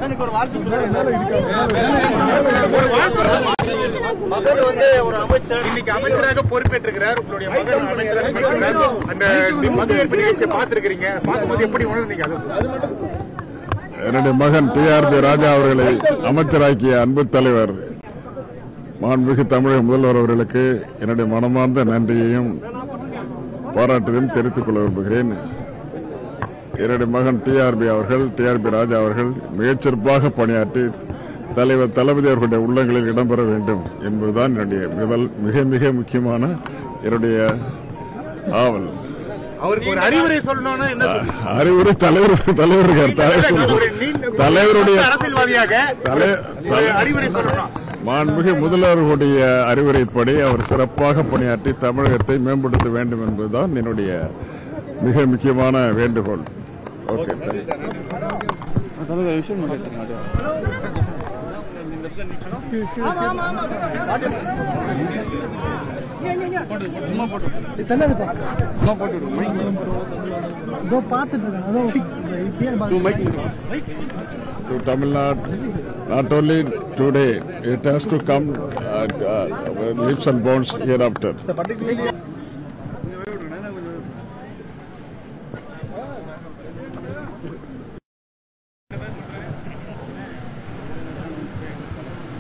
மகனுக்கு ஒரு வாழ்த்து சொல்லுங்க மகன் வந்து ஒரு அமைச்சர் இன்னைக்கு அமைச்சராக பொறுப்பேற்றிருக்கிறார் உங்களுடைய மகன் அமைச்சராக பேசுகிறார் அந்த மதுவேற்பு நிகழ்ச்சியை பார்த்திருக்கிறீங்க பார்க்கும்போது எப்படி உணர்ந்தீங்க அது என்னுடைய மகன் டிஆர்பி ராஜா அவர்களை அமைச்சராக்கிய அன்பு தலைவர் மாண்புமிகு தமிழக முதல்வர் அவர்களுக்கு என்னுடைய மனமார்ந்த நன்றியையும் பாராட்டுதையும் தெரிவித்துக் கொள்ள விரும்புகிறேன் என்னுடைய மகன் டிஆர்பி அவர்கள் டிஆர்பி ராஜா அவர்கள் மிகச்சிறப்பாக பணியாற்றி தலைவர் தளபதி அவர்களுடைய உள்ளங்களில் இடம்பெற வேண்டும் என்பதுதான் என்னுடைய முதல் மிக மிக முக்கியமான என்னுடைய ஆவல் அவருக்கு ஒரு அறிவுரை சொல்லணும்னா என்ன சொல்லுங்க? அறிவுரை தலைவர் தலைவர் இருக்கார். தலைவர் ஒரு நீண்ட- தலைவருடைய அரசியல்வாதியாக தலை- ஒரு தலை- அறிவுரை சொல்லணும் மாண்புமிகு முதல்வர்களுடைய அறிவுரைப்படி அவர் சிறப்பாக பணியாற்றி தமிழகத்தை மேம்படுத்த வேண்டும் என்பதுதான் என்னுடைய மிக முக்கியமான வேண்டுகோள் ஓகே இதோ பார்த்துட்டு இருக்கேன் அதோ to Tamil Nadu, not only today, it has to come uh, uh, leaps and bounds hereafter.